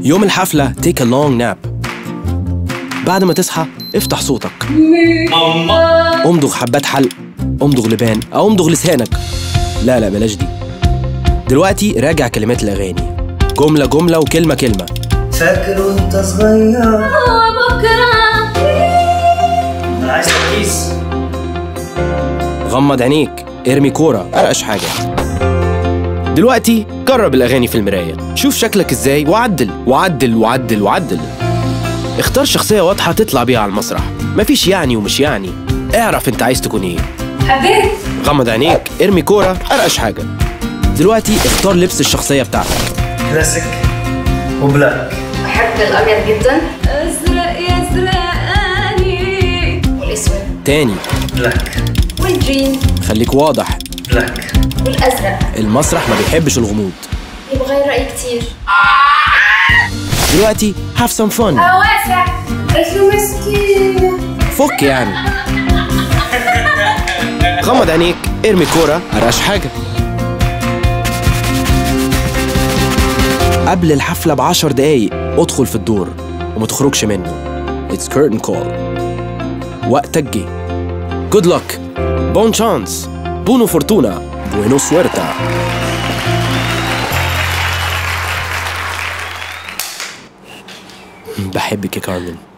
يوم الحفلة take a long nap بعد ما تصحى افتح صوتك امضغ حبات حلق امضغ لبان او امضغ لسانك لا لا بلاش دي دلوقتي راجع كلمات الاغاني جملة جملة وكلمة كلمة فاكر وانت صغير بكرة انا عايز تركيز غمض عينيك ارمي كورة ارقش حاجة دلوقتي جرب الأغاني في المراية شوف شكلك ازاي وعدل وعدل وعدل وعدل اختار شخصية واضحة تطلع بيها على المسرح مفيش يعني ومش يعني اعرف انت عايز تكون ايه حبيت غمض عينيك ارمي كورة ارقش حاجة دلوقتي اختار لبس الشخصية بتاعتك كلاسيك وبلاك بحب الأبيض جدا أزرق يزرقاني والأسود تاني بلاك والجين خليك واضح بلاك والأزرق المسرح ما بيحبش الغموض يبغى غير رأي كتير دلوقتي have some fun واسع اسمه مسكين فك يعني غمض عينيك ارمي كورة ارقش حاجة قبل الحفلة بعشر دقايق ادخل في الدور وما تخرجش منه It's curtain call وقتك جه Good luck Bon chance Buono fortuna Bueno suerta بحبك يا كارمن